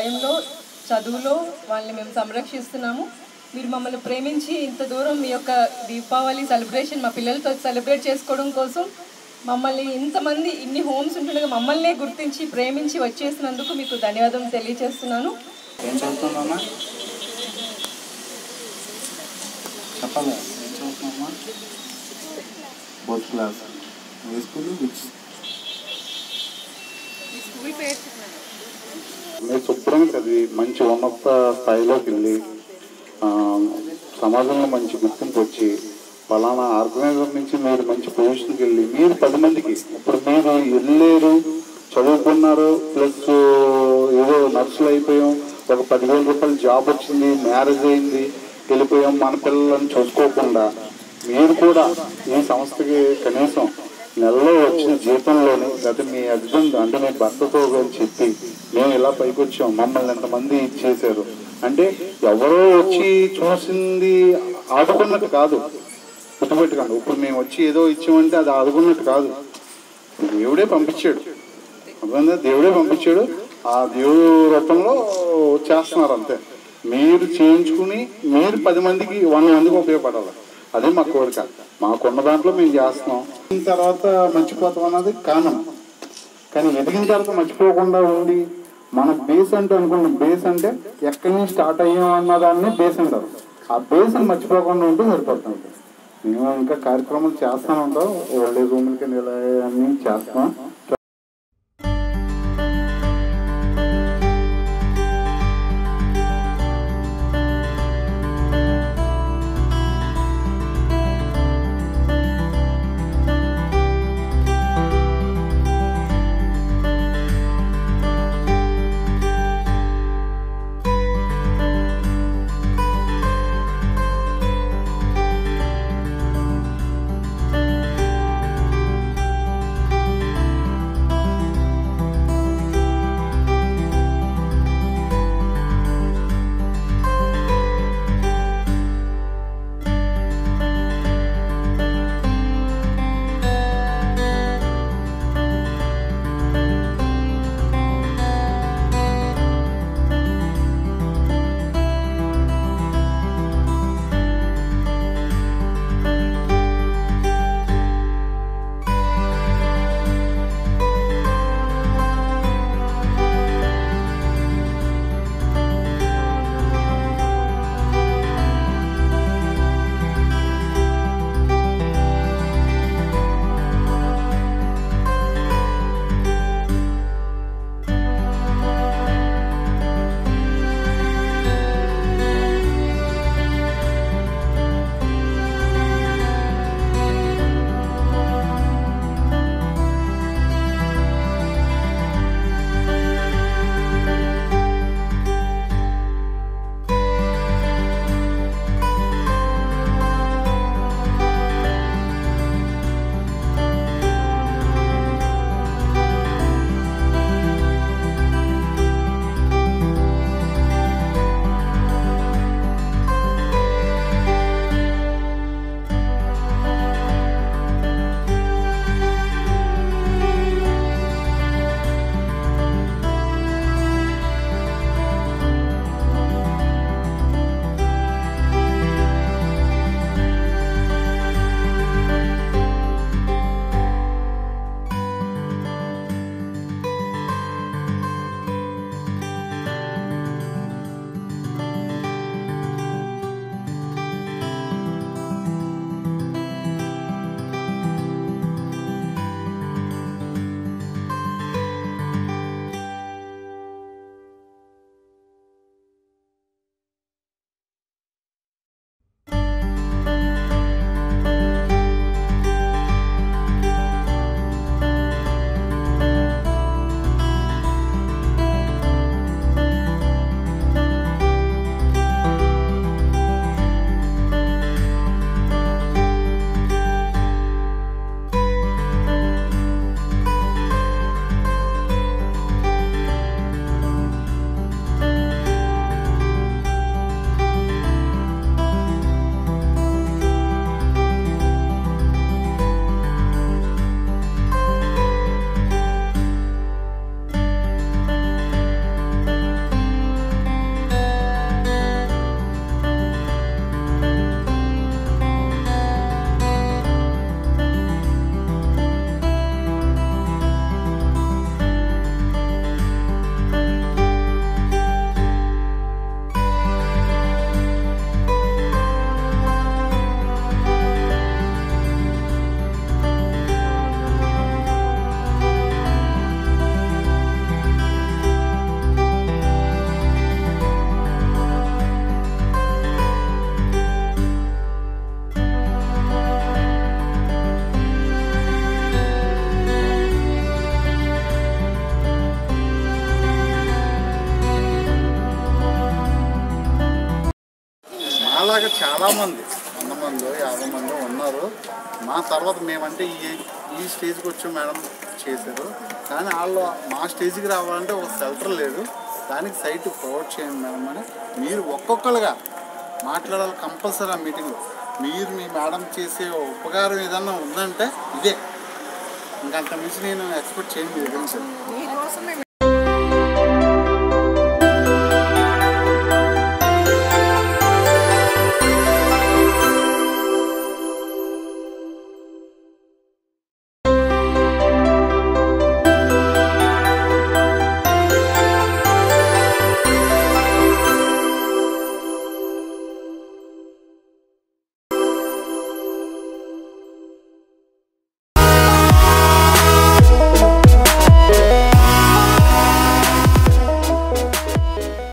టైంలో చదువులో వాళ్ళని మేము సంరక్షిస్తున్నాము మీరు మమ్మల్ని ప్రేమించి ఇంత దూరం మీ యొక్క దీపావళి సెలబ్రేషన్ మా పిల్లలతో సెలబ్రేట్ చేసుకోవడం కోసం మమ్మల్ని ఇంతమంది ఇన్ని హోమ్స్ ఉంటుండగా మమ్మల్నే గుర్తించి ప్రేమించి వచ్చేసినందుకు మీకు ధన్యవాదం తెలియజేస్తున్నాను ఏం చదువుతున్నామా చెప్పాలి ఏం చదువుతున్నామా ఫోర్త్ క్లాస్ ఏ స్కూల్ విచ్ మీరు శుభ్రంగా చదివి మంచి ఉన్నత స్థాయిలోకి వెళ్ళి ఆ, సమాజంలో మంచి గుర్తింపు వచ్చి ఫలానా ఆర్గనైజర్ నుంచి మీరు మంచి పొజిషన్కి వెళ్ళి మీరు పది మందికి ఇప్పుడు మీరు వెళ్ళారు చదువుకున్నారు ప్లస్ ఏదో నర్సులు అయిపోయాం ఒక పదివేల రూపాయలు జాబ్ వచ్చింది మ్యారేజ్ అయింది వెళ్ళిపోయాం మన పిల్లలను చూసుకోకుండా మీరు కూడా ఈ సంస్థకి కనీసం నెలలో వచ్చిన జీతంలోని లేదా మీ హస్బెండ్ అంటే మీ భర్తతో కానీ చెప్పి మేము ఇలా పైకి వచ్చాం మమ్మల్ని ఎంతమంది ఇచ్చేసారు అంటే ఎవరో వచ్చి చూసింది ఆదుకున్నట్టు కాదు గుర్తుపెట్టుకోండి ఇప్పుడు మేము వచ్చి ఏదో ఇచ్చామంటే అది ఆదుకున్నట్టు కాదు దేవుడే పంపించాడు అర్థమైందా దేవుడే పంపించాడు ఆ దేవుడు రూపంలో చేస్తున్నారు అంతే మీరు చేయించుకుని మీరు పది మందికి వంద మందికి ఉపయోగపడాలి అదే మా కోరిక మాకున్న దాంట్లో మేము చేస్తున్నాం ఎదిగిన తర్వాత మర్చిపోతాం అన్నది కామన్ కానీ ఎదిగిన తర్వాత మర్చిపోకుండా ఉండి మన బేస్ అంటే అనుకున్న బేస్ అంటే ఎక్కడి నుంచి స్టార్ట్ అయ్యాం అన్నదాన్ని బేస్ అంటారు ఆ బేస్ మర్చిపోకుండా ఉంటే సరిపోతుంది మేము ఇంకా కార్యక్రమాలు చేస్తూనే ఉంటాం ఓల్డేజ్ రూమ్లకి ఇలా అన్ని చేస్తాం మీలాగా చాలామంది వంద మంది యాభై మంది ఉన్నారు మా తర్వాత మేమంటే ఈ ఈ స్టేజ్కి వచ్చి మేడం చేశారు కానీ వాళ్ళు మా స్టేజ్కి రావాలంటే ఒక షెల్టర్ లేదు దానికి సైట్ ప్రొవైడ్ చేయండి మేడం అని మీరు ఒక్కొక్కరుగా మాట్లాడాలి కంపల్సరీ ఆ మీటింగ్లో మీరు మీ మేడం చేసే ఉపకారం ఏదన్నా ఉందంటే ఇదే ఇంకంత మించి నేను ఎక్స్పెక్ట్ చేయను మీ దగ్గర నుంచి. మీకోసమే